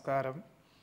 നമസ്കാരം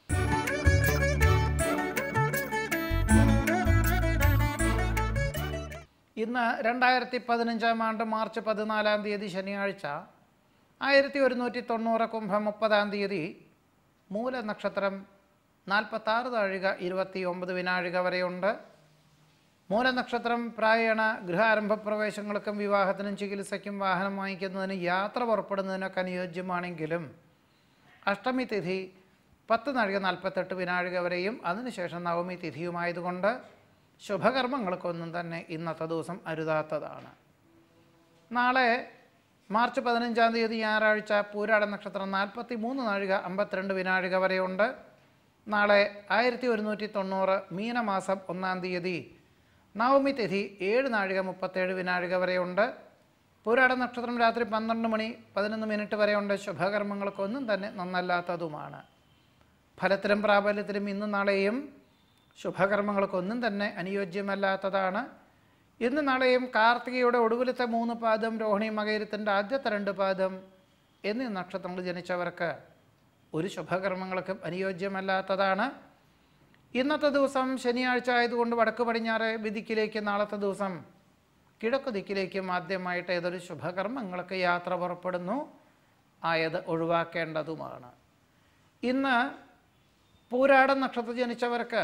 ഇന്ന് രണ്ടായിരത്തി പതിനഞ്ചാം ആണ്ട് മാർച്ച് പതിനാലാം തീയതി ശനിയാഴ്ച ആയിരത്തി ഒരുന്നൂറ്റി തൊണ്ണൂറ് കുംഭം മുപ്പതാം തീയതി മൂലനക്ഷത്രം നാൽപ്പത്താറ് താഴിക ഇരുപത്തി ഒമ്പത് വിനാഴിക വരെയുണ്ട് മൂലനക്ഷത്രം പ്രായണ ഗൃഹാരംഭ പ്രവേശങ്ങൾക്കും വിവാഹത്തിനും ചികിത്സയ്ക്കും വാഹനം വാങ്ങിക്കുന്നതിനും യാത്ര പുറപ്പെടുന്നതിനൊക്കെ അനുയോജ്യമാണെങ്കിലും അഷ്ടമി തിഥി പത്ത് നാഴിക നാൽപ്പത്തെട്ട് വിനാഴിക വരെയും അതിനുശേഷം നവമി തിഥിയുമായതുകൊണ്ട് ശുഭകർമ്മങ്ങൾക്കൊന്നും തന്നെ ഇന്നത്തെ ദിവസം അരുതാത്തതാണ് നാളെ മാർച്ച് പതിനഞ്ചാം തീയതി ഞായറാഴ്ച പൂരാട നക്ഷത്രം നാൽപ്പത്തി മൂന്ന് നാഴിക അമ്പത്തിരണ്ട് വിനാഴിക വരെയുണ്ട് നാളെ ആയിരത്തി ഒരുന്നൂറ്റി തൊണ്ണൂറ് മീനമാസം ഒന്നാം തീയതി നവമി തിഥി ഏഴ് നാഴിക മുപ്പത്തേഴ് വിനാഴിക വരെയുണ്ട് പൂരാട നക്ഷത്രം രാത്രി പന്ത്രണ്ട് മണി പതിനൊന്ന് മിനിറ്റ് വരെയുണ്ട് ശുഭകർമ്മങ്ങൾക്കൊന്നും തന്നെ നന്നല്ലാത്തതുമാണ് ഫലത്തിലും പ്രാബല്യത്തിലും ഇന്നും നാളെയും ശുഭകർമ്മങ്ങൾക്കൊന്നും തന്നെ അനുയോജ്യമല്ലാത്തതാണ് ഇന്ന് നാളെയും കാർത്തികയുടെ ഒടുവിലത്തെ മൂന്ന് പാദം രോഹിണി മകയിരത്തിൻ്റെ ആദ്യത്തെ രണ്ട് പാദം എന്നീ നക്ഷത്രങ്ങൾ ജനിച്ചവർക്ക് ഒരു ശുഭകർമ്മങ്ങൾക്കും അനുയോജ്യമല്ലാത്തതാണ് ഇന്നത്തെ ദിവസം ശനിയാഴ്ച ആയതുകൊണ്ട് വടക്ക് പടിഞ്ഞാറ് ദിക്കിലേക്ക് നാളത്തെ ദിവസം കിഴക്ക് ദിക്കിലേക്കും ആദ്യമായിട്ട് ഏതൊരു ശുഭകർമ്മങ്ങൾക്ക് യാത്ര പുറപ്പെടുന്നു ആയത് ഒഴിവാക്കേണ്ടതുമാണ് ഇന്ന് പൂരാടം നക്ഷത്രം ജനിച്ചവർക്ക്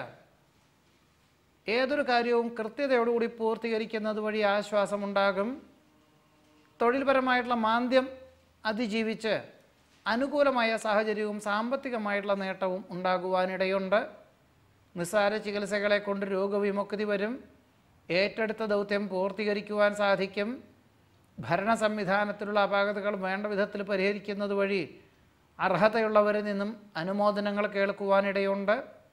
ഏതൊരു കാര്യവും കൃത്യതയോടുകൂടി പൂർത്തീകരിക്കുന്നത് വഴി ആശ്വാസമുണ്ടാകും തൊഴിൽപരമായിട്ടുള്ള മാന്ദ്യം അതിജീവിച്ച് അനുകൂലമായ സാഹചര്യവും സാമ്പത്തികമായിട്ടുള്ള നേട്ടവും ഉണ്ടാകുവാനിടയുണ്ട് നിസ്സാര ചികിത്സകളെ കൊണ്ട് രോഗവിമുക്തി വരും ഏറ്റെടുത്ത ദൗത്യം പൂർത്തീകരിക്കുവാൻ സാധിക്കും ഭരണ സംവിധാനത്തിലുള്ള അപാകതകൾ വേണ്ട വിധത്തിൽ പരിഹരിക്കുന്നത് വഴി അർഹതയുള്ളവരിൽ നിന്നും അനുമോദനങ്ങൾ കേൾക്കുവാനിടയുണ്ട്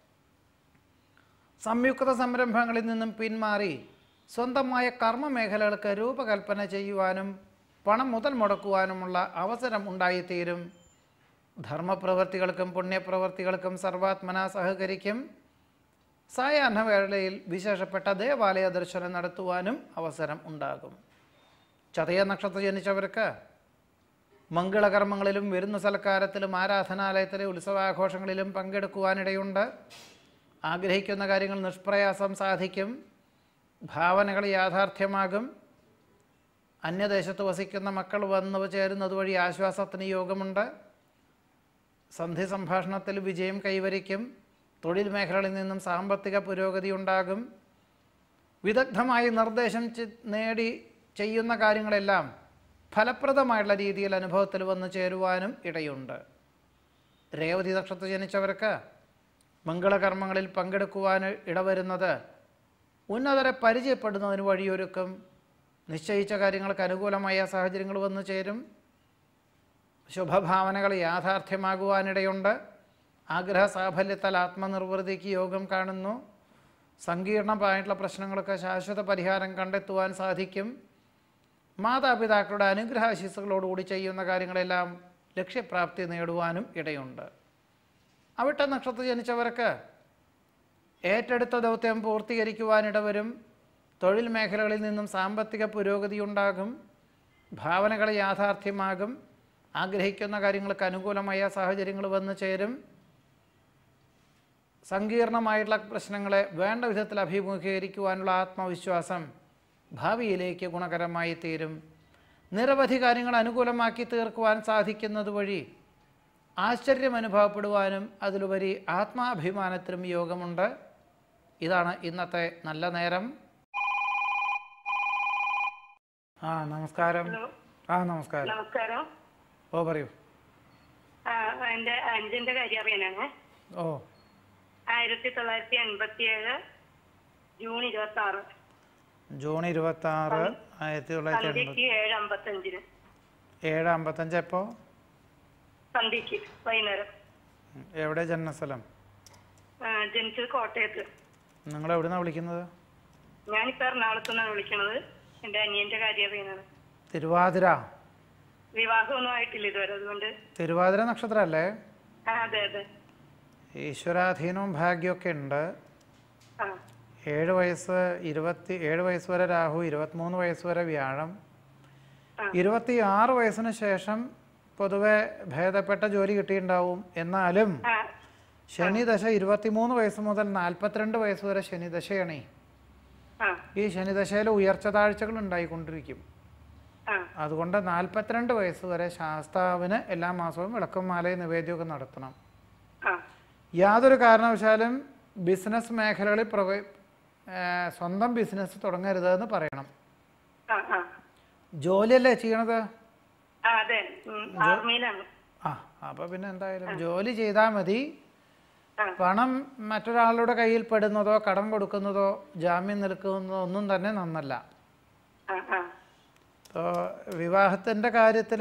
സംയുക്ത സംരംഭങ്ങളിൽ നിന്നും പിന്മാറി സ്വന്തമായ കർമ്മ മേഖലകൾക്ക് രൂപകൽപ്പന ചെയ്യുവാനും പണം മുതൽ മുടക്കുവാനുമുള്ള അവസരം ഉണ്ടായിത്തീരും ധർമ്മപ്രവർത്തികൾക്കും പുണ്യപ്രവർത്തികൾക്കും സർവാത്മന സഹകരിക്കും സായാഹ്ന വേളയിൽ വിശേഷപ്പെട്ട ദേവാലയ ദർശനം നടത്തുവാനും അവസരം ഉണ്ടാകും ചതയ നക്ഷത്രം ജനിച്ചവർക്ക് മംഗളകർമ്മങ്ങളിലും വിരുന്നു സൽക്കാരത്തിലും ആരാധനാലയത്തിലെ ഉത്സവാഘോഷങ്ങളിലും പങ്കെടുക്കുവാനിടയുണ്ട് ആഗ്രഹിക്കുന്ന കാര്യങ്ങൾ നിഷ്പ്രയാസം സാധിക്കും ഭാവനകൾ യാഥാർത്ഥ്യമാകും അന്യദേശത്ത് വസിക്കുന്ന മക്കൾ വന്നു ചേരുന്നത് വഴി ആശ്വാസത്തിന് യോഗമുണ്ട് സന്ധി സംഭാഷണത്തിൽ വിജയം കൈവരിക്കും തൊഴിൽ മേഖലകളിൽ നിന്നും സാമ്പത്തിക പുരോഗതി ഉണ്ടാകും വിദഗ്ധമായി നിർദ്ദേശം ചെ- നേടി ചെയ്യുന്ന കാര്യങ്ങളെല്ലാം ഫലപ്രദമായിട്ടുള്ള രീതിയിൽ അനുഭവത്തിൽ വന്നു ചേരുവാനും ഇടയുണ്ട് രേവതി നക്ഷത്രം ജനിച്ചവർക്ക് മംഗളകർമ്മങ്ങളിൽ പങ്കെടുക്കുവാൻ ഇടവരുന്നത് ഉന്നതരെ പരിചയപ്പെടുന്നതിന് വഴിയൊരുക്കും നിശ്ചയിച്ച കാര്യങ്ങൾക്ക് അനുകൂലമായ സാഹചര്യങ്ങൾ വന്നു ചേരും ശുഭഭാവനകൾ യാഥാർത്ഥ്യമാകുവാനിടയുണ്ട് ആഗ്രഹ സാഫല്യത്താൽ ആത്മനിർവൃതിക്ക് യോഗം കാണുന്നു സങ്കീർണമായിട്ടുള്ള പ്രശ്നങ്ങൾക്ക് ശാശ്വത പരിഹാരം കണ്ടെത്തുവാൻ സാധിക്കും മാതാപിതാക്കളുടെ അനുഗ്രഹാശിസുകളോടുകൂടി ചെയ്യുന്ന കാര്യങ്ങളെല്ലാം ലക്ഷ്യപ്രാപ്തി നേടുവാനും ഇടയുണ്ട് അവിട്ട നക്ഷത്രം ജനിച്ചവർക്ക് ഏറ്റെടുത്ത ദൗത്യം പൂർത്തീകരിക്കുവാനിടവരും തൊഴിൽ മേഖലകളിൽ നിന്നും സാമ്പത്തിക പുരോഗതി ഉണ്ടാകും ഭാവനകൾ യാഥാർത്ഥ്യമാകും ആഗ്രഹിക്കുന്ന കാര്യങ്ങൾക്ക് അനുകൂലമായ സാഹചര്യങ്ങൾ വന്നു ചേരും സങ്കീർണമായിട്ടുള്ള പ്രശ്നങ്ങളെ വേണ്ട വിധത്തിൽ അഭിമുഖീകരിക്കുവാനുള്ള ആത്മവിശ്വാസം ഭാവിയിലേക്ക് ഗുണകരമായി തീരും നിരവധി കാര്യങ്ങൾ അനുകൂലമാക്കി തീർക്കുവാൻ സാധിക്കുന്നത് വഴി ആശ്ചര്യം അനുഭവപ്പെടുവാനും അതിലുപരി ആത്മാഭിമാനത്തിനും യോഗമുണ്ട് ഇതാണ് ഇന്നത്തെ നല്ല നേരം ആ നമസ്കാരം ഹലോ ആ നമസ്കാരം നമസ്കാരം ഓ പറയൂ ആ, എന്റെ അഞ്ചിന്റെ കാര്യം അറിയാനാണ് ഓ ആയിരത്തി തൊള്ളായിരത്തി എൺപത്തി ഏഴ് ജൂൺ ഇരുപത്തി ആറ് ജൂൺ ഇരുപത്തി ആറ് ആയിരത്തി തൊള്ളായിരത്തി എൺപത്തി സന്ധ്യക്ക് ഏഴ് അമ്പത്തഞ്ചിന് ഏഴ് അമ്പത്തഞ്ച് എപ്പോൾ സന്ധ്യക്ക് വൈകുന്നേരം എവിടെ ജന്മസ്ഥലം ആ, ജനിച്ചത് കോട്ടയത്ത് നിങ്ങൾ എവിടുന്നാണ് വിളിക്കുന്നത് ഞാനിപ്പോ എറണാകുളത്ത് നിന്നാണ് വിളിക്കണത് എന്റെ അനിയന്റെ കാര്യം അറിയാനാണ് തിരുവാതിര വിവാഹമൊന്നും ആയിട്ടില്ല ഇതുവരെ അതുകൊണ്ട് തിരുവാതിര നക്ഷത്രമല്ലേ ആ അതെ അതെ ഈശ്വരാധീനവും ഭാഗ്യമൊക്കെ ഉണ്ട് ആ ഏഴ് വയസ്സ് ഇരുപത്തി ഏഴ് വയസ്സ് വരെ രാഹു ഇരുപത്തിമൂന്ന് വയസ്സ് വരെ വ്യാഴം ആ. ഇരുപത്തി ആറ് വയസ്സിന് ശേഷം പൊതുവെ ഭേദപ്പെട്ട ജോലി കിട്ടിയിട്ടുണ്ടാവും എന്നാലും ആ ശനി ദശ ഇരുപത്തിമൂന്ന് വയസ്സ് മുതൽ നാൽപ്പത്തിരണ്ട് വയസ്സ് വരെ ശനി ദശയാണേ ആ ഈ ശനി ദശയിൽ ഉയർച്ച താഴ്ചകൾ ഉണ്ടായിക്കൊണ്ടിരിക്കും ആ അതുകൊണ്ട് നാൽപ്പത്തിരണ്ട് വയസ്സ് വരെ ശാസ്താവിന് എല്ലാ മാസവും വിളക്കും മാലയും നിവേദ്യമൊക്കെ നടത്തണം ആ യാതൊരു കാരണവശാലും ബിസിനസ് മേഖലകളിൽ പ്രവ ഏ, സ്വന്തം ബിസിനസ് തുടങ്ങരുതെന്ന് പറയണം ആ ആ ജോലിയല്ലേ ചെയ്യണത് ആ അതെ ഉം, ആർമിയിലാണ് ആ അപ്പോൾ പിന്നെ എന്തായാലും ജോലി ചെയ്താൽ മതി ആ. പണം മറ്റൊരാളുടെ കയ്യിൽ പെടുന്നതോ കടം കൊടുക്കുന്നതോ ജാമ്യം നിൽക്കുന്നതോ ഒന്നും തന്നെ നന്നല്ല ആ ആ ഇപ്പോൾ വിവാഹത്തിൻ്റെ കാര്യത്തിൽ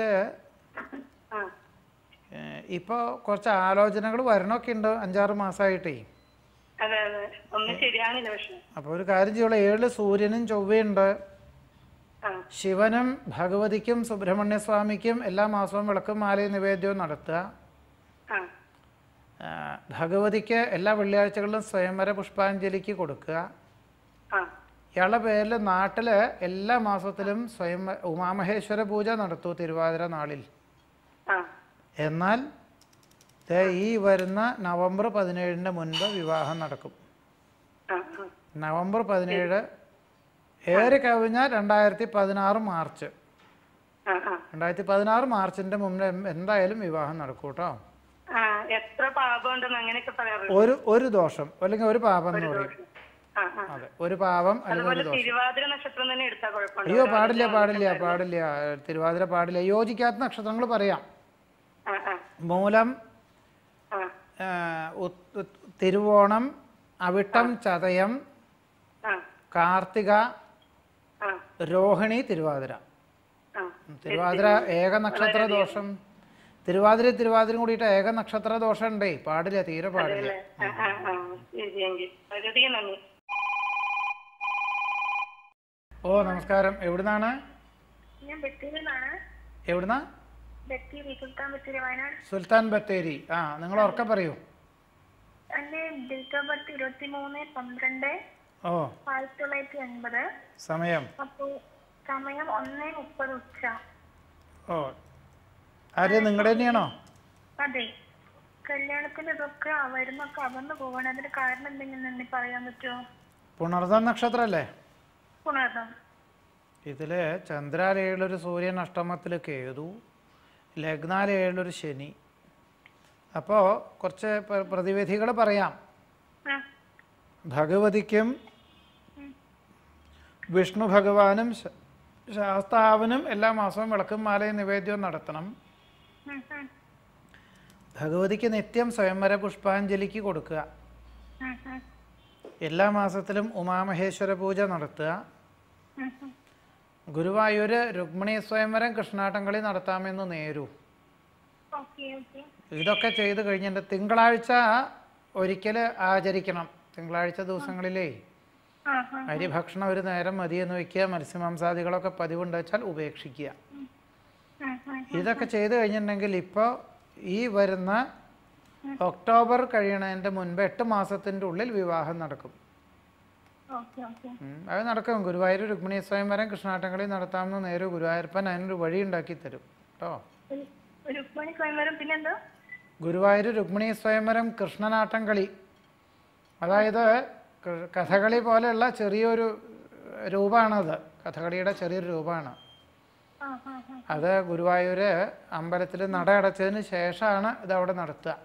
ആ ഇപ്പോൾ കുറച്ച് ആലോചനകൾ വരണമൊക്കെ ഉണ്ട് അഞ്ചാറ് മാസമായിട്ടേ അതെ അതെ ഒന്നും ശരിയാണില്ല പക്ഷെ അപ്പോൾ ഒരു കാര്യം ചെയ്യുള്ളൂ ഏഴ് സൂര്യനും ചൊവ്വയുണ്ട് ആ ശിവനും ഭഗവതിക്കും സുബ്രഹ്മണ്യ സ്വാമിക്കും എല്ലാ മാസവും വിളക്കും മാലയും നിവേദ്യവും നടത്തുക ആ ആ, ഭഗവതിക്ക് എല്ലാ വെള്ളിയാഴ്ചകളിലും സ്വയംവര പുഷ്പാഞ്ജലിക്ക് കൊടുക്കുക ആ ഇയാളുടെ പേരിൽ നാട്ടിൽ എല്ലാ മാസത്തിലും സ്വയം ഉമാമഹേശ്വര പൂജ നടത്തൂ തിരുവാതിര നാളിൽ ആ എന്നാൽ ദേ ഈ വരുന്ന നവംബർ പതിനേഴിന് മുൻപ് വിവാഹം നടക്കും ആ ആ നവംബർ പതിനേഴ് ഏറി കവിഞ്ഞാൽ രണ്ടായിരത്തി പതിനാറ് മാർച്ച് ആ ആ രണ്ടായിരത്തി പതിനാറ് മാർച്ചിൻ്റെ മുമ്പ് എന്തായാലും വിവാഹം നടക്കും കേട്ടോ ആ എത്ര പാപം ഉണ്ടെന്ന് അങ്ങനെയൊക്കെ പറയാറുണ്ട് ഒരു ഒരു ദോഷം അല്ലെങ്കിൽ ഒരു പാപം എന്ന് പറയും ആ ആ അതെ ഒരു പാപം അല്ലെങ്കിൽ ഒരു അതുപോലെ ദോഷം തിരുവാതിര നക്ഷത്രം തന്നെ എടുത്താൽ കുഴപ്പമുണ്ടോ അയ്യോ പാടില്ല പാടില്ല പാടില്ല തിരുവാതിര പാടില്ല യോജിക്കാത്ത നക്ഷത്രങ്ങൾ പറയാം ആ ആ മൂലം ആ ആ, ഉത്- ഉത്- തിരുവോണം അവിട്ടം ചതയം ആ കാർത്തിക ആ രോഹിണി തിരുവാതിര ആ തിരുവാതിര ഏക നക്ഷത്ര ദോഷം തിരുവാതിര തിരുവാതിര കൂടിയിട്ട് ഏക നക്ഷത്ര ദോഷം ഉണ്ടേ പാടില്ല തീരെ പാടില്ല അല്ലേ ആ ആ ആ ശരിയെങ്കിൽ വളരെയധികം നന്ദി ഓ നമസ്കാരം എവിടുന്നാണ് ഞാൻ ബത്തേരിയിൽ നിന്നാണ് എവിടുന്നാ ബത്തേരി സുൽത്താൻ ബത്തേരി വയനാട് സുൽത്താൻ ബത്തേരി ആ നിങ്ങൾ ഉറക്കെ പറയൂ എൻ്റെ ഡേറ്റ് ഓഫ് ബർത്ത് ഇരുപത്തി മൂന്ന് പന്ത്രണ്ട് ഓ ആയിരത്തി തൊള്ളായിരത്തി എൺപത് സമയം അപ്പോൾ സമയം ഒന്ന് മുപ്പത് ഉച്ച ഓ ആര് നിങ്ങളുടെ തന്നെയാണോ അതെ കല്യാണത്തിന് ഇതൊക്കെ വരുന്നൊക്കെ അകന്നു പോവാണ് അതിന് കാരണം എന്തെങ്കിലും എന്നെ പറയാൻ പറ്റുമോ പുണർദ നക്ഷത്രമല്ലേ പുണർന്നം ഇതിൽ ചന്ദ്രാലയിലൊരു സൂര്യൻ അഷ്ടമത്തിൽ കേതു ലഗ്നാലയിലൊരു ശനി അപ്പോൾ കുറച്ച് പ്രതിവിധികൾ പറയാം ആ ഭഗവതിക്കും വിഷ്ണു ഭഗവാനും ശ- ശാസ്താവിനും എല്ലാ മാസവും വിളക്കും മാലയും നിവേദ്യവും നടത്തണം ഉം, ഉം, ഭഗവതിക്ക് നിത്യം സ്വയംവര പുഷ്പാഞ്ജലിക്ക് കൊടുക്കുക ഉം, ഉം, എല്ലാ മാസത്തിലും ഉമാമഹേശ്വര പൂജ നടത്തുക ഉം, ഉം. ഗുരുവായൂർ രുക്മിണി സ്വയംവരം കൃഷ്ണാട്ടംകളി നടത്താമെന്ന് നേരു ഓക്കെ ഓക്കെ ഇതൊക്കെ ചെയ്ത് കഴിഞ്ഞിട്ട് തിങ്കളാഴ്ച ഒരിക്കൽ ആചരിക്കണം തിങ്കളാഴ്ച ദിവസങ്ങളിലേ ആ ആ അരി ഭക്ഷണം ഒരു നേരം മതിയെന്ന് വയ്ക്കുക മത്സ്യമാംസാദികളൊക്കെ പതിവുണ്ട് വെച്ചാൽ ഉപേക്ഷിക്കുക ഉം, ഉം. ഇതൊക്കെ ചെയ്ത് കഴിഞ്ഞിട്ടുണ്ടെങ്കിൽ ഇപ്പോൾ ഈ വരുന്ന ഒക്ടോബർ കഴിയണതിൻ്റെ മുൻപ് എട്ട് മാസത്തിൻ്റെ ഉള്ളിൽ വിവാഹം നടക്കും ഓക്കെ ഓക്കെ ഉം, അത് നടക്കും ഗുരുവായൂർ രുക്മിണി സ്വയംവരം കൃഷ്ണാട്ടംകളി നടത്താമെന്ന് നേരെ ഗുരുവായൂരപ്പൻ അതിനൊരു വഴി ഉണ്ടാക്കി തരും കേട്ടോ ഒരു- ഒരു മണി സ്വയംവരം പിന്നെന്താ ഗുരുവായൂർ രുക്മിണി സ്വയംവരം കൃഷ്ണനാട്ടം കളി അതായത് ക- കഥകളി പോലെയുള്ള ചെറിയൊരു രൂപമാണത് കഥകളിയുടെ ചെറിയൊരു രൂപമാണ് ആ ആ ആ അത് ഗുരുവായൂർ അമ്പലത്തിൽ നട അടച്ചതിന് ശേഷമാണ് ഇത് അവിടെ നടത്തുക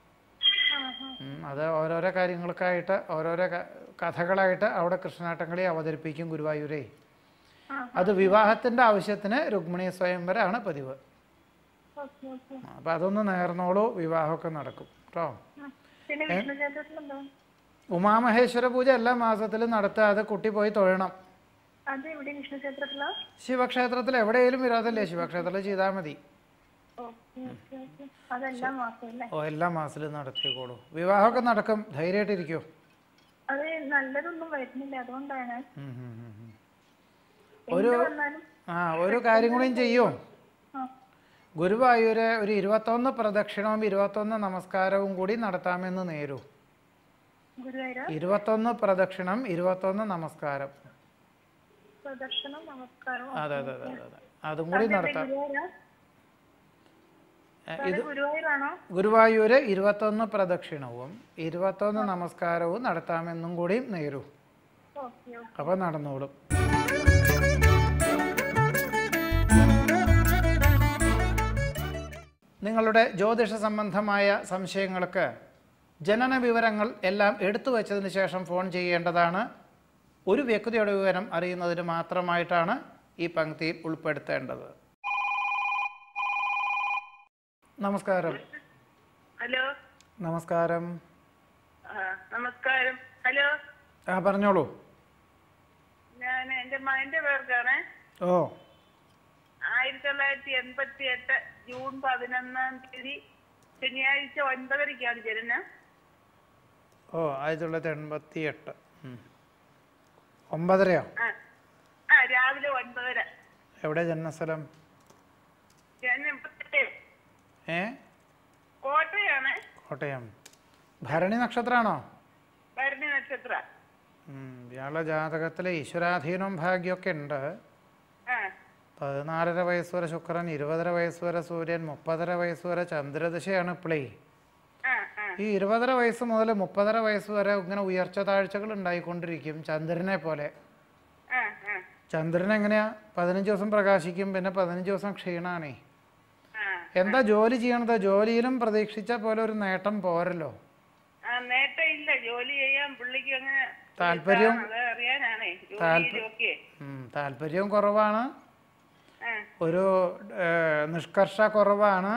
ആ ആ ഉം, അത് ഓരോരോ കാര്യങ്ങൾക്കായിട്ട് ഓരോരോ ക- കഥകളായിട്ട് അവിടെ കൃഷ്ണനാട്ടംകളി അവതരിപ്പിക്കും ഗുരുവായൂരേ ആ. അത് വിവാഹത്തിൻ്റെ ആവശ്യത്തിന് രുക്മിണി സ്വയംവരമാണ് പതിവ് ഓക്കെ ഓക്കെ അപ്പം അതൊന്ന് നേർന്നോളൂ വിവാഹമൊക്കെ നടക്കും കേട്ടോ ആ. പിന്നെ വിഷ്ണു ക്ഷേത്രത്തിലുണ്ടോ ഉമാമഹേശ്വര പൂജ എല്ലാ മാസത്തിലും നടത്തുക അത് കുട്ടി പോയി തൊഴണം അത് എവിടെ വിഷ്ണു ക്ഷേത്രത്തിലോ ശിവക്ഷേത്രത്തിൽ എവിടെയെങ്കിലും വിരോധമില്ലേ ശിവക്ഷേത്രത്തിൽ ചെയ്താൽ മതി ഓക്കെ ഓക്കെ ഓക്കെ അതെല്ലാം മാസം അല്ലേ ഓ എല്ലാ മാസത്തിലും നടത്തിക്കോളൂ വിവാഹമൊക്കെ നടക്കും ധൈര്യമായിട്ടിരിക്കൂ അത് നല്ലതൊന്നും വരുന്നില്ല അതുകൊണ്ടാണ് ഉം, ഉം, ഉം, ഉം. എന്ത് വന്നാലും ആ ഒരു കാര്യം കൂടിയും ചെയ്യൂ ആ ഗുരുവായൂര് ഒരു ഇരുപത്തൊന്ന് പ്രദക്ഷിണവും ഇരുപത്തൊന്ന് നമസ്കാരവും കൂടി നടത്താമെന്ന് നേരൂ ഗുരുവായൂര ഇരുപത്തൊന്ന് പ്രദക്ഷിണം ഇരുപത്തൊന്ന് നമസ്കാരം പ്രദർശനം നമസ്കാരം അതെ അതെ അതെ അതെ അതും കൂടി നടത്താം ഗുരുവായൂര സാറേ ഗുരുവായൂരാണോ ഗുരുവായൂര് ഇരുപത്തൊന്ന് പ്രദക്ഷിണവും ഇരുപത്തൊന്ന് നമസ്കാരവും നടത്താമെന്നും കൂടി നേരൂ ഓക്കെ ഓക്കെ അപ്പോൾ നടന്നോളും നിങ്ങളുടെ ജ്യോതിഷ സംബന്ധമായ സംശയങ്ങൾക്ക് ജനന വിവരങ്ങൾ എല്ലാം എടുത്തു വച്ചതിന് ശേഷം ഫോൺ ചെയ്യേണ്ടതാണ് ഒരു വ്യക്തിയുടെ വിവരം അറിയുന്നതിന് മാത്രമായിട്ടാണ് ഈ പങ്ക്തിയിൽ ഉൾപ്പെടുത്തേണ്ടത് നമസ്കാരം ഹലോ നമസ്കാരം ആ, നമസ്കാരം ഹലോ ആ പറഞ്ഞോളൂ ഞാൻ എന്റെ മകന്റെ പേർക്കാണ് ഓ ആയിരത്തി തൊള്ളായിരത്തി എൺപത്തി എട്ട് ജൂൺ പതിനൊന്നാം തീയതി ശനിയാഴ്ച ഒൻപതരയ്ക്കാണ് ജനനം ഓ ആയിരത്തി തൊള്ളായിരത്തി എൺപത്തി എട്ട് ഉം. ഒമ്പതരയോ ആ ആ രാവിലെ ഒൻപതര എവിടെ ജന്മസ്ഥലം ഞാൻ എൺപത്തെട്ട് ഏ കോട്ടയാണ് കോട്ടയം ഭരണി നക്ഷത്രമാണോ ഭരണി നക്ഷത്ര ഉം, ഇയാളുടെ ജാതകത്തിൽ ഈശ്വരാധീനവും ഭാഗ്യമൊക്കെ ഉണ്ട് ആ പതിനാലര വയസ്സ് വരെ ശുക്രൻ ഇരുപതര വയസ്സ് വരെ സൂര്യൻ മുപ്പതര വയസ്സ് വരെ ചന്ദ്രദശയാണ് ഇപ്പോഴേ ആ ആ ഈ ഇരുപതര വയസ്സ് മുതൽ മുപ്പതര വയസ്സ് വരെ ഇങ്ങനെ ഉയർച്ച താഴ്ചകൾ ഉണ്ടായിക്കൊണ്ടിരിക്കും ചന്ദ്രനെ പോലെ ആ ആ ചന്ദ്രൻ എങ്ങനെയാ പതിനഞ്ച് ദിവസം പ്രകാശിക്കും പിന്നെ പതിനഞ്ച് ദിവസം ക്ഷീണാണേ ആ എന്താ ജോലി ചെയ്യണത് ജോലിയിലും പ്രതീക്ഷിച്ച പോലെ ഒരു നേട്ടം പോരല്ലോ ആ നേട്ടം ഇല്ല ജോലി ചെയ്യാൻ പുള്ളിക്ക് അങ്ങനെ താല്പര്യം- അത് അറിയാനാണേ താല്പ- ജോലിയിലൊക്കെ ഉം, താല്പര്യവും കുറവാണ് ആ ഒരു ഏഹ്, നിഷ്കർഷ കുറവാണ്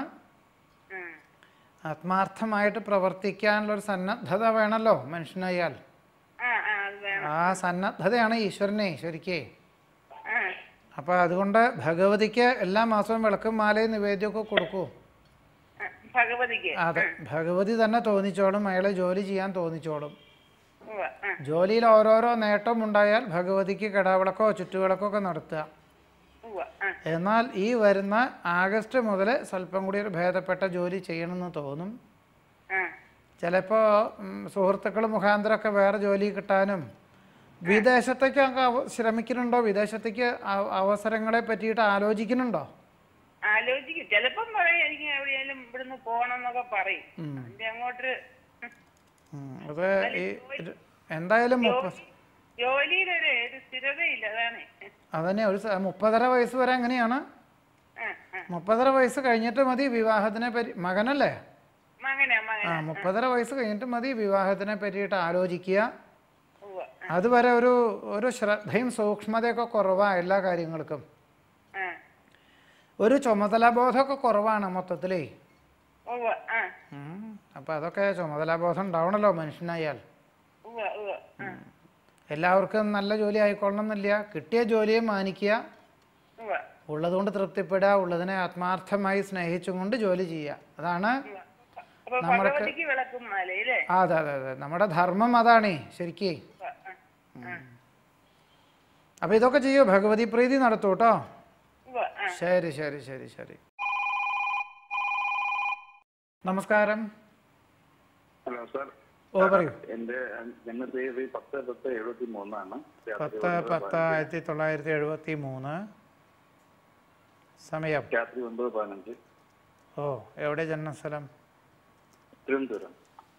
ആ ആത്മാർത്ഥമായിട്ട് പ്രവർത്തിക്കാനുള്ളൊരു സന്നദ്ധത വേണമല്ലോ മനുഷ്യനായാൽ ആ ആ അത് വേണം ആ സന്നദ്ധതയാണ് ഈശ്വരനെ ശരിക്കേ ആ അപ്പോൾ അതുകൊണ്ട് ഭഗവതിക്ക് എല്ലാ മാസവും വിളക്കും മാലയും നിവേദ്യമൊക്കെ കൊടുക്കൂ ആ, ഭഗവതിക്ക് അതെ ഭഗവതി തന്നെ തോന്നിച്ചോളും അയാളെ ജോലി ചെയ്യാൻ തോന്നിച്ചോളും ഉവ്വ, ആ ജോലിയിൽ ഓരോരോ നേട്ടം ഉണ്ടായാൽ ഭഗവതിക്ക് കിടാവിളക്കോ ചുറ്റുവിളക്കോ ഒക്കെ നടത്തുക ഉവ്വ, ആ എന്നാൽ ഈ വരുന്ന ആഗസ്റ്റ് മുതൽ സ്വല്പം കൂടി ഒരു ഭേദപ്പെട്ട ജോലി ചെയ്യണമെന്ന് തോന്നും ആ ചിലപ്പോൾ സുഹൃത്തുക്കൾ മുഖാന്തരമൊക്കെ വേറെ ജോലി കിട്ടാനും വിദേശത്തേക്കൊക്കെ അവ- ശ്രമിക്കുന്നുണ്ടോ വിദേശത്തേക്ക് അവ- അവസരങ്ങളെ പറ്റിയിട്ട് ആലോചിക്കുന്നുണ്ടോ ആലോചിക്കും ചിലപ്പം പറയും എനിക്ക് എവിടെയെങ്കിലും ഇവിടുന്ന് പോണം എന്നൊക്കെ പറയും ഉം. അതിന്റെ അങ്ങോട്ട് ഉം, അത് ഈ ഒരു- എന്തായാലും മുപ്പ ജോലിയിലൊരു ഒരു സ്ഥിരതയില്ല അതാണ് അതന്നെ ഒരു സ- മുപ്പതര വയസ്സ് വരെ എങ്ങനെയാണ് ആ ആ മുപ്പതര വയസ്സ് കഴിഞ്ഞിട്ട് മതി വിവാഹത്തിനെ പറ്റി മകനല്ലേ മകനാ ആ മകനാ മുപ്പതര വയസ്സ് കഴിഞ്ഞിട്ട് മതി വിവാഹത്തിനെ പറ്റിയിട്ട് ആലോചിക്കുക ഉവ്വ, അതുവരെ ഒരു ഒരു ശ്രദ്ധയും സൂക്ഷ്മതയൊക്കെ കുറവാണ് എല്ലാ കാര്യങ്ങൾക്കും ആ ഒരു ചുമതലാബോധമൊക്കെ കുറവാണ് മൊത്തത്തിലേ ഉവ്വ, ആ അപ്പോൾ അതൊക്കെ ചുമതലാബോധം ഉണ്ടാവണമല്ലോ മനുഷ്യനായാൽ ഉവ്വ, ഉവ്വ, ആ എല്ലാവർക്കും നല്ല ജോലി ആയിക്കൊള്ളണം എന്നില്ല കിട്ടിയ ജോലിയെ മാനിക്കുക ഉവ്വ, ഉള്ളതുകൊണ്ട് തൃപ്തിപ്പെടുക ഉള്ളതിനെ ആത്മാർത്ഥമായി സ്നേഹിച്ചും കൊണ്ട് ജോലി ചെയ്യുക അതാണ് ഉവ്വ. അപ്പൊ ഭഗവതിക്ക് വിളക്കും മാല അല്ലേ ആ, അതെ അതെ അതെ നമ്മുടെ ധർമ്മം അതാണേ ശരിക്കേ ഉവ്വ, ആ, ആ. അപ്പോൾ ഇതൊക്കെ ചെയ്യൂ ഭഗവതി പ്രീതി നടത്തൂ കേട്ടോ ഉവ്വ, ആ ശരി ശരി ശരി ശരി നമസ്കാരം ഹലോ സാർ ഓ പറയൂ എന്റെ ജന്മതീയതി പത്ത് പത്ത് എഴുപത്തി മൂന്നാണ് പത്ത് പത്ത് ആയിരത്തി തൊള്ളായിരത്തി എഴുപത്തി മൂന്ന് സമയം രാത്രി ഒമ്പത് പതിനഞ്ച് ഓ എവിടെ ജന്മസ്ഥലം തിരുവനന്തപുരം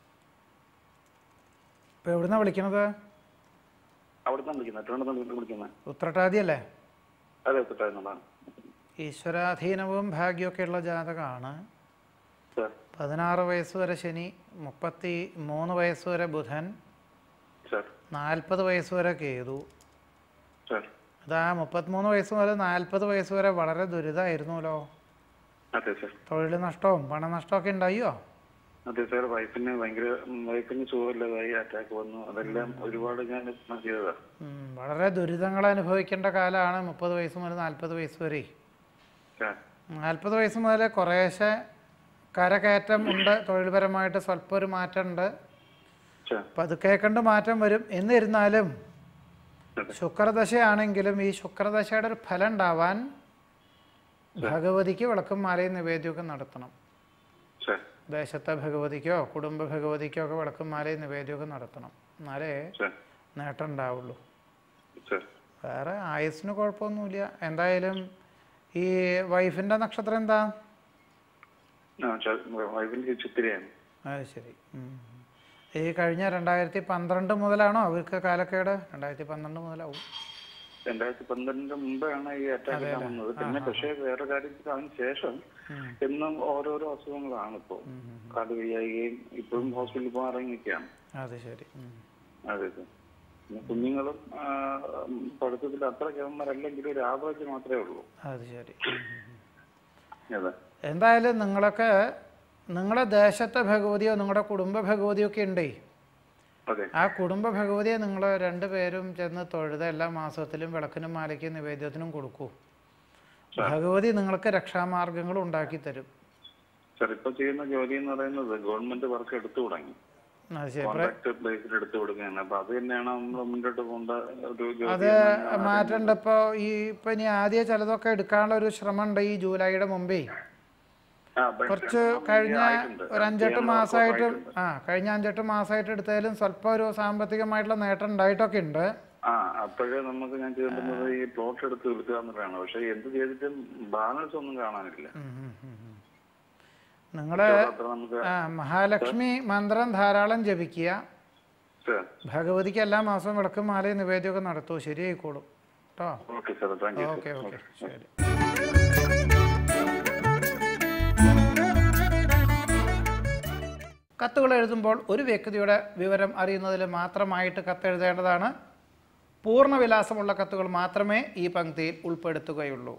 ഇപ്പോൾ എവിടുന്നാ വിളിക്കണത് അവിടെ നിന്ന് വിളിക്കുന്നത് തിരുവനന്തപുരം വിളിക്കുന്നത് ഉത്രട്ടാതി അല്ലേ അതെ തെറ്റായിരുന്നതാണ് ഈശ്വരാധീനവും ഭാഗ്യമൊക്കെ ഉള്ള ജാതകമാണ് സാർ പതിനാറ് വയസ്സ് വരെ ശനി മുപ്പത്തി മൂന്ന് വയസ്സ് വരെ ബുധൻ സാർ നാൽപ്പത് വയസ്സ് വരെ കേതു സാർ അത് ആ മുപ്പത്തിമൂന്ന് വയസ്സ് മുതൽ നാൽപ്പത് വയസ്സ് വരെ വളരെ ദുരിതമായിരുന്നല്ലോ അതെ സാർ തൊഴിൽ നഷ്ടവും പണനഷ്ടമൊക്കെ ഉണ്ടായോ അതെ സാർ വൈഫിന് ഭയങ്കര ഉം, വൈഫിന് സുഖമില്ലാതായി അറ്റാക്ക് വന്നു അതെല്ലാം ഒരുപാട് ഞാൻ ചെയ്തതാണ് ഉം, വളരെ ദുരിതങ്ങൾ അനുഭവിക്കേണ്ട കാലമാണ് മുപ്പത് വയസ്സ് മുതൽ നാൽപ്പത് വയസ്സ് വരെ സാർ നാൽപ്പത് വയസ്സ് മുതൽ കുറേശ്ശെ കരകയറ്റം ഉണ്ട് തൊഴിൽപരമായിട്ട് സ്വല്പം ഒരു മാറ്റമുണ്ട് സാർ പതുക്കെ കണ്ട് മാറ്റം വരും എന്നിരുന്നാലും അതെ ശുക്രദശയാണെങ്കിലും ഈ ശുക്രദശയുടെ ഒരു ഫലം ഉണ്ടാവാൻ ഭഗവതിക്ക് വിളക്കും മാലയും നിവേദ്യമൊക്കെ നടത്തണം സാർ ദേശത്തെ ഭഗവതിക്കോ കുടുംബ ഭഗവതിക്കോ ഒക്കെ വിളക്കും മാലയും നിവേദ്യമൊക്കെ നടത്തണം എന്നാലേ സാർ നേട്ടം ഉണ്ടാവുള്ളൂ സാർ വേറെ ആയുസ്സിന് കുഴപ്പമൊന്നുമില്ല എന്തായാലും ഈ വൈഫിൻ്റെ നക്ഷത്രം എന്താ ആ ച- വൈഫിന് ചിത്തിരയാണ് അത് ശരി ഉം. ഈ കഴിഞ്ഞ രണ്ടായിരത്തി പന്ത്രണ്ട് മുതലാണോ അവർക്ക് കാലക്കേട് രണ്ടായിരത്തി പന്ത്രണ്ട് മുതലാവും രണ്ടായിരത്തി പന്ത്രണ്ടിന് മുമ്പാണ് ഈ അറ്റാക്ക് എല്ലാം വന്നത് പിന്നെ പക്ഷേ വേറെ കാര്യത്തിൽ അതിന് ശേഷം എന്നും ഓരോരോ അസുഖങ്ങളാണ് ഇപ്പോ കാല് വയ്യായികയും ഇപ്പോഴും ഹോസ്പിറ്റലിൽ പോകാൻ ഇറങ്ങിയൊക്കെയാണ് അത് ശരി ഉം. അതെ അതെ പിന്നെ കുഞ്ഞുങ്ങളും ആ, പഠിത്തത്തിൽ അത്ര കേവന്മാരല്ലെങ്കിലും ഒരു ആവറേജ് മാത്രമേ ഉള്ളൂ അത് ശരി ഉം, ഉം, ഉം. അതെ എന്തായാലും നിങ്ങളൊക്കെ നിങ്ങളുടെ ദേശത്തെ ഭഗവതിയോ നിങ്ങളുടെ കുടുംബ ഭഗവതിയോ ഒക്കെ ഉണ്ടേ അതെ ആ കുടുംബ ഭഗവതിയെ നിങ്ങൾ രണ്ടുപേരും ചെന്ന് തൊഴുത എല്ലാ മാസത്തിലും വിളക്കിനും മാലയ്ക്കും നിവേദ്യത്തിനും കൊടുക്കൂ ഭഗവതി നിങ്ങൾക്ക് രക്ഷാമാർഗങ്ങൾ ഉണ്ടാക്കി തരും സാർ ഇപ്പൊ ചെയ്യുന്ന ജോലി എന്ന് പറയുന്നത് ഗവൺമെന്റ് വർക്ക് എടുത്തു തുടങ്ങി അത് ശരി കോൺട്രാക്ട് ബേസിൽ എടുത്തു കൊടുക്കുകയാണ് അപ്പൊ അത് തന്നെയാണ് നമ്മൾ മുന്നോട്ട് പോകേണ്ട ഒരു ജോലി അത് മാറ്റേണ്ട ഇപ്പോൾ ഈ ഇപ്പം ഇനി ആദ്യം ചിലതൊക്കെ എടുക്കാനുള്ള ഒരു ശ്രമം ഉണ്ട് ഈ ജൂലൈയുടെ മുമ്പേ ആ, but കുറച്ച് നമ്മൾ കഴിഞ്ഞ ആയിട്ടുണ്ട്. ഒരു അഞ്ചെട്ട് ചെയ്യാനുള്ള മാസമായിട്ട് ആയിട്ടുണ്ട്. ആ കഴിഞ്ഞ അഞ്ചെട്ട് മാസമായിട്ട് എടുത്തതിലും സ്വല്പം ഒരു സാമ്പത്തികമായിട്ടുള്ള നേട്ടം ഉണ്ടായിട്ടൊക്കെ ഉണ്ട് ആ അപ്പോഴേ നമുക്ക് ഞാൻ ചെയ്തിരുന്നത് ഈ പ്ലോട്ട് എടുത്ത് വിൽക്കുക എന്നുള്ളതാണ് പക്ഷെ എന്ത് ചെയ്തിട്ടും ബാലൻസ് ഒന്നും കാണാനില്ല നിങ്ങൾ അത്ര നമുക്ക് മഹാലക്ഷ്മി മന്ത്രം ധാരാളം ജപിക്കുക സാർ ഭഗവതിക്ക് എല്ലാ മാസവും വിളക്കും മാലയും നിവേദ്യമൊക്കെ നടത്തൂ ശരിയായിക്കോളും കേട്ടോ okay sir thank you okay okay ശരി കത്തുകൾ എഴുതുമ്പോൾ ഒരു വ്യക്തിയുടെ വിവരം അറിയുന്നതിൽ മാത്രമായിട്ട് കത്തെഴുതേണ്ടതാണ് പൂർണ്ണവിലാസമുള്ള കത്തുകൾ മാത്രമേ ഈ പങ്ക്തിയിൽ ഉൾപ്പെടുത്തുകയുള്ളൂ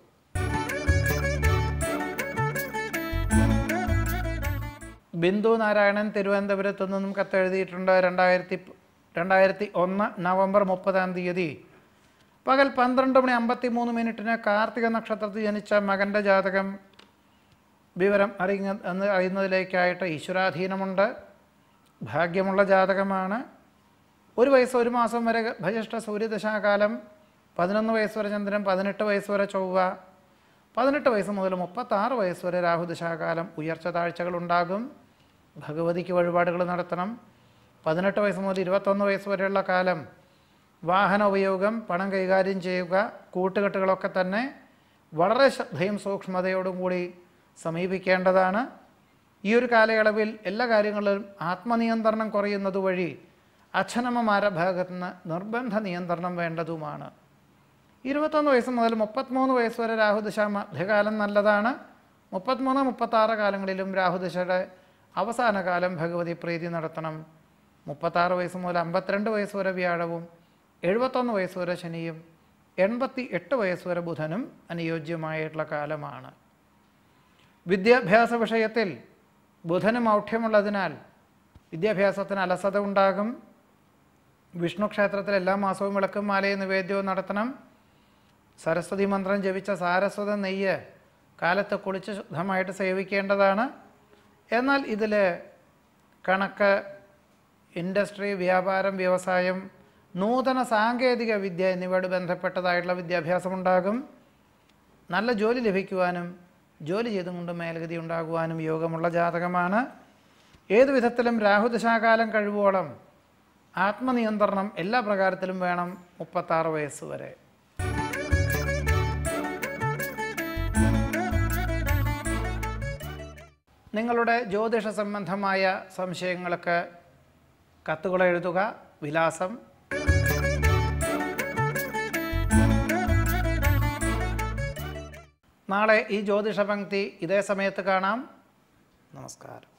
ബിന്ദു നാരായണൻ തിരുവനന്തപുരത്തു നിന്നും കത്തെഴുതിയിട്ടുണ്ട് രണ്ടായിരത്തി രണ്ടായിരത്തി ഒന്ന് നവംബർ മുപ്പതാം തീയതി പകൽ പന്ത്രണ്ട് മണി അമ്പത്തി മൂന്ന് മിനിറ്റിന് കാർത്തിക നക്ഷത്രത്തിൽ ജനിച്ച മകൻ്റെ ജാതകം വിവരം അറിയുന്ന എന്ന് അറിയുന്നതിലേക്കായിട്ട് ഈശ്വരാധീനമുണ്ട് ഭാഗ്യമുള്ള ജാതകമാണ് ഒരു വയസ്സ് ഒരു മാസം വരെ ഭജിഷ്ഠ സൂര്യദശാകാലം പതിനൊന്ന് വയസ്സ് വരെ ചന്ദ്രൻ പതിനെട്ട് വയസ്സ് വരെ ചൊവ്വ പതിനെട്ട് വയസ്സ് മുതൽ മുപ്പത്താറ് വയസ്സ് വരെ രാഹുദശാകാലം ഉയർച്ച താഴ്ചകളുണ്ടാകും ഭഗവതിക്ക് വഴിപാടുകൾ നടത്തണം പതിനെട്ട് വയസ്സ് മുതൽ ഇരുപത്തൊന്ന് വയസ്സ് വരെയുള്ള കാലം വാഹന ഉപയോഗം പണം കൈകാര്യം ചെയ്യുക കൂട്ടുകെട്ടുകളൊക്കെ തന്നെ വളരെ ശ്രദ്ധയും സൂക്ഷ്മതയോടും കൂടി സമീപിക്കേണ്ടതാണ് ഈ ഒരു കാലയളവിൽ എല്ലാ കാര്യങ്ങളിലും ആത്മനിയന്ത്രണം കുറയുന്നത് വഴി അച്ഛനമ്മമാരുടെ ഭാഗത്തു നിന്ന് നിർബന്ധ നിയന്ത്രണം വേണ്ടതുമാണ് ഇരുപത്തൊന്ന് വയസ്സ് മുതൽ മുപ്പത്തിമൂന്ന് വയസ്സ് വരെ രാഹുദശ മധ്യകാലം നല്ലതാണ് മുപ്പത്തിമൂന്ന് മുപ്പത്താറ് കാലങ്ങളിലും രാഹുദശയുടെ അവസാന കാലം ഭഗവതി പ്രീതി നടത്തണം മുപ്പത്താറ് വയസ്സ് മുതൽ അമ്പത്തിരണ്ട് വയസ്സ് വരെ വ്യാഴവും എഴുപത്തൊന്ന് വയസ്സ് വരെ ശനിയും എൺപത്തി എട്ട് വയസ്സ് വരെ ബുധനും അനുയോജ്യമായിട്ടുള്ള കാലമാണ് വിദ്യാഭ്യാസ വിഷയത്തിൽ ബുധന് മൗഢ്യമുള്ളതിനാൽ വിദ്യാഭ്യാസത്തിന് അലസത ഉണ്ടാകും വിഷ്ണു ക്ഷേത്രത്തിൽ എല്ലാ മാസവും വിളക്കും മാലയും നിവേദ്യവും നടത്തണം സരസ്വതി മന്ത്രം ജപിച്ച സാരസ്വത നെയ്യ് കാലത്ത് കുളിച്ച് ശുദ്ധമായിട്ട് സേവിക്കേണ്ടതാണ് എന്നാൽ ഇതിൽ കണക്ക് ഇൻഡസ്ട്രി വ്യാപാരം വ്യവസായം നൂതന സാങ്കേതിക വിദ്യ എന്നിവയോട് ബന്ധപ്പെട്ടതായിട്ടുള്ള വിദ്യാഭ്യാസമുണ്ടാകും നല്ല ജോലി ലഭിക്കുവാനും ജോലി ചെയ്തുകൊണ്ട് മേൽഗതി ഉണ്ടാകുവാനും യോഗമുള്ള ജാതകമാണ് ഏതു വിധത്തിലും രാഹുദശാകാലം കഴിവോളം ആത്മനിയന്ത്രണം എല്ലാ പ്രകാരത്തിലും വേണം മുപ്പത്താറ് വയസ്സ് വരെ നിങ്ങളുടെ ജ്യോതിഷ സംബന്ധമായ സംശയങ്ങൾക്ക് കത്തുകൾ എഴുതുക വിലാസം നാളെ ഈ ജ്യോതിഷ പങ്ക്തി ഇതേ സമയത്ത് കാണാം നമസ്കാരം